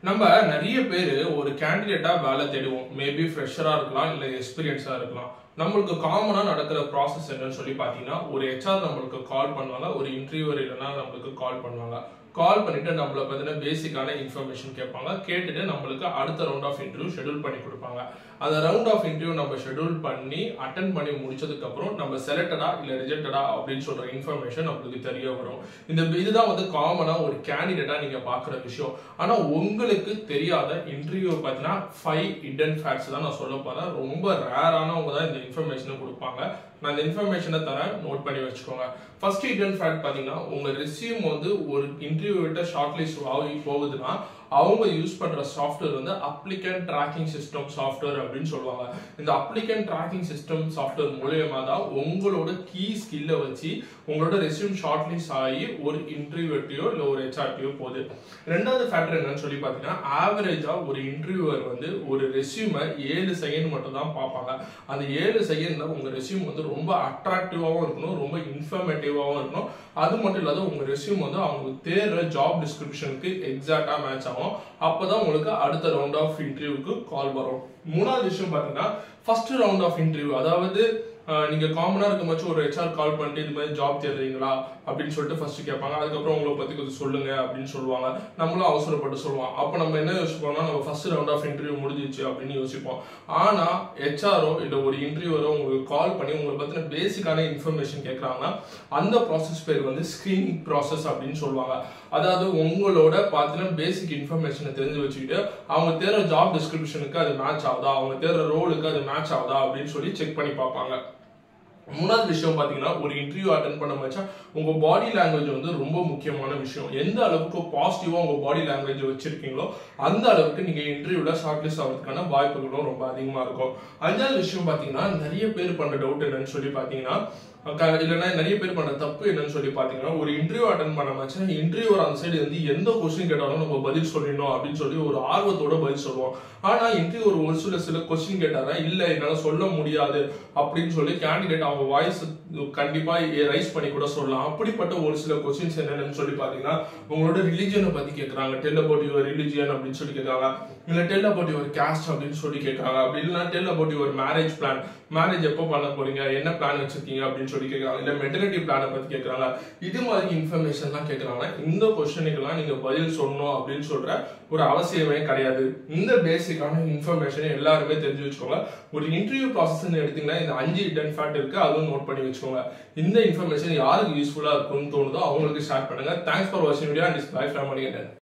நம்ம நிறைய பேர் ஒரு கேண்டிடேட்டா வேலை தேடுவோம் மேபி ஃப்ரெஷரா இருக்கலாம் இல்ல எக்ஸ்பீரியன்ஸா இருக்கலாம் நம்மளுக்கு காமனா நடக்கிற ப்ராசஸ் என்னன்னு சொல்லி பாத்தீங்கன்னா ஒரு ஹெச்ஆர் நம்மளுக்கு கால் பண்ணுவாங்க ஒரு இன்டர்வியூவர் இல்லைன்னா நம்மளுக்கு கால் பண்ணுவாங்க கால் பண்ணிட்டு நம்மள பத்தின பேசிக்கான இன்ஃபர்மேஷன் கேட்பாங்க கேட்டுட்டு நம்மளுக்கு அடுத்த ரவுண்ட் ஆஃப் இன்டர்வியூ ஷெட்யூல் பண்ணி கொடுப்பாங்க அந்த ரவுண்ட் ஆஃப் இன்டர்வியூ நம்ம ஷெட்யூல் பண்ணி அட்டன் பண்ணி முடிச்சதுக்கு அப்புறம் நம்ம செலக்டடா இல்ல ரிஜெக்டடா அப்படின்னு சொல்ற இன்ஃபர்மேஷன் நம்மளுக்கு தெரிய வரும் இந்த இதுதான் வந்து காமனா ஒரு கேண்டிடேட்டா நீங்க பாக்குற விஷயம் ஆனா உங்களுக்கு தெரியாத இன்டர்வியூ பார்த்தீங்கன்னா ஃபைவ் இடன் ஃபேக்ட்ஸ் தான் நான் சொல்ல போறேன் ரொம்ப ரேரானவங்க தான் இந்த இன்ஃபர்மேஷனை கொடுப்பாங்க நான் இந்த இன்ஃபர்மேஷனை தரேன் நோட் பண்ணி வச்சுக்கோங்க ஃபர்ஸ்ட் இடன் ஃபேக்ட் பாத்தீங்கன்னா உங்க ரெசியூம் வந்து ஒரு இன்டர்வியூ விட்ட ஷார்ட் லிஸ்ட் ஆகி போகுதுன்னா அவங்க யூஸ் பண்ற சாஃப்ட்வேர் வந்து அப்ளிகன் ட்ராக்கிங் சிஸ்டம் சாஃப்ட்வேர் அப்படின்னு சொல்லுவாங்க இந்த அப்ளிகன் ட்ராக்கிங் சிஸ்டம் சாஃப்ட்வேர் மூலியமா தான் உங்களோட கீ ஸ்கில்ல வச்சு உங்களோட ரெசியூம் ஷார்ட் லிஸ்ட் ஆகி ஒரு இன்டர்வியூட்டியோ இல்ல ஒரு ஹெச்ஆர்டியோ போகுது ரெண்டாவது ஃபேக்டர் என்னன்னு சொல்லி பாத்தீங்கன்னா ஆவரேஜா ஒரு இன்டர்வியூவர் வந்து ஒரு ரெசியூமை ஏழு செகண்ட் மட்டும் தான் பார்ப்பாங்க அந்த ஏழு செகண்ட்ல உங்க ரெசியூம் வந்து ரொம்ப அட்ராக்டிவாகவும் இருக்கணும் ரொம்ப இன்ஃபர்மேட்டிவாகவும் இருக்கணும் அது மட்டும் இல்லாத உங்க ரெசியூம் வந்து அவங்களுக்கு தேர்ற ஜாப் டிஸ்கிரிப்ஷனுக்கு எக்ஸாக்டா மேட்ச் ஆகும் அப்பதான் உங்களுக்கு அடுத்த ரவுண்ட் ஆஃப் இன்டர்வியூக்கு கால் வரும் மூணாவது விஷயம் பாத்தீங்கன்னா ஃபர்ஸ்ட் ரவுண்ட் ஆஃப் இன்டர்வியூ அதாவது ஆஹ் நீங்க காமனா இருக்குமாச்சும் ஒரு ஹெச்ஆர் கால் பண்ணிட்டு இது மாதிரி ஜாப் தேடுறீங்களா அப்படின்னு சொல்லிட்டு ஃபர்ஸ்ட் கேட்பாங்க அதுக்கப்புறம் உங்களை பத்தி கொஞ்சம் சொல்லுங்க அப்படின்னு சொல்லுவாங்க நம்மளும் அவசரப்பட்டு சொல்லுவோம் அப்ப நம்ம என்ன யோசிப்போம்னா நம்ம ஃபர்ஸ்ட் ரவுண்ட் ஆஃப் இன்டர்வியூ முடிஞ்சிச்சு அப்படின்னு யோசிப்போம் ஆனா ஹெச்ஆரோ இல்ல ஒரு இன்டர்வியூவரோ உங்களுக்கு கால் பண்ணி உங்களை பத்தின பேசிக்கான இன்ஃபர்மேஷன் கேட்கறாங்கன்னா அந்த ப்ராசஸ் பேர் வந்து ஸ்கிரீனிங் ப்ராசஸ் அப்படின்னு சொல்லுவாங்க அதாவது உங்களோட பார்த்தீங்கன்னா பேசிக் இன்ஃபர்மேஷனை தெரிஞ்சு வச்சுக்கிட்டு அவங்க தேர்ற ஜாப் டிஸ்கிரிப்ஷனுக்கு அது மேட்ச் ஆகுதா அவங்க தேர்ற ரோலுக்கு அது மேட்ச் ஆகுதா அப்படின்னு சொல்லி செக் பண்ணி பார்ப்பாங்க மூணாவது விஷயம் பாத்தீங்கன்னா ஒரு இன்டர்வியூ அட்டன் பண்ண வச்சா உங்க பாடி லாங்குவேஜ் வந்து ரொம்ப முக்கியமான விஷயம் எந்த அளவுக்கு பாசிட்டிவா உங்க பாடி லாங்குவேஜ் வச்சிருக்கீங்களோ அந்த அளவுக்கு நீங்க இன்டர்வியூல ஷார்ட் லிஸ்ட் ஆகிறதுக்கான வாய்ப்புகளும் ரொம்ப அதிகமா இருக்கும் அஞ்சாவது விஷயம் பாத்தீங்கன்னா நிறைய பேர் பண்ற டவுட் என்னன்னு சொல்லி பாத்தீங்கன்னா க- இல்லைன்னா நிறைய பேர் பண்ற தப்பு என்னன்னு சொல்லி பாத்தீங்கன்னா ஒரு இன்டர்வியூ அட்டன் பண்ண வச்சா இன்டர்வியூ அந்த சைடு வந்து எந்த கொஸ்டின் கேட்டாலும் நம்ம பதில் சொல்லிடணும் அப்படின்னு சொல்லி ஒரு ஆர்வத்தோட பதில் சொல்லுவோம் ஆனா இன்டர்வியூ ஒரு ஒரு சில சில கொஸ்டின் கேட்டாரா இல்ல என்னால சொல்ல முடியாது அப்படின்னு சொல்லி கேண்டிடேட் அவங்க வாய்ஸ் கண்டிப்பா ரைஸ் பண்ணி கூட சொல்லலாம் அப்படிப்பட்ட ஒரு சில கொஸ்டின்ஸ் என்னென்னு சொல்லி பாத்தீங்கன்னா உங்களோட ரிலிஜியனை பத்தி கேக்குறாங்க டெல் அபவுட் யுவர் ரிலிஜியன் அப்படின்னு சொல்லி கேட்கறாங்க இல்ல டெல் அபவுட் யுவர் கேஸ்ட் அப்படின்னு சொல்லி கேட்கறாங்க அப்படி இல்லைன்னா tell about your marriage plan marriage எப்போ பண்ண போறீங்க என்ன பிளான் வச்சிருக்கீங்க அப்படின்னு சொல்லி கேட்கறாங்க இல்ல மெட்டர்னிட்டி பிளானை பத்தி கேட்கறாங்க இது மாதிரி இன்ஃபர்மேஷன் தான் கேட்கறாங்க இந்த கொஸ்டினுக்கெல்லாம் நீங்க பதில் சொல்லணும் அப்படின்னு சொல்ற ஒரு அவசியமே கிடையாது இந்த பேசிக்கான இன்ஃபர்மேஷன் எல்லாருமே தெரிஞ்சு வச்சுக்கோங்க ஒரு இன்டர்வியூ ப்ராசஸ் எடுத்தீங்கன்னா இந்த அஞ்சு இடன் ஃபேக்ட் இருக்கு அதுவும் நோட் பண்ணி வச்சுக்கோங்க இந்த இன்ஃபர்மேஷன் யாருக்கு யூஸ்ஃபுல்லா இருக்கும்னு தோணுதோ அவங்களுக்கு ஷேர் பண்ணுங்க தேங்க்ஸ் ஃபார் வாட்சிங் video and is bye from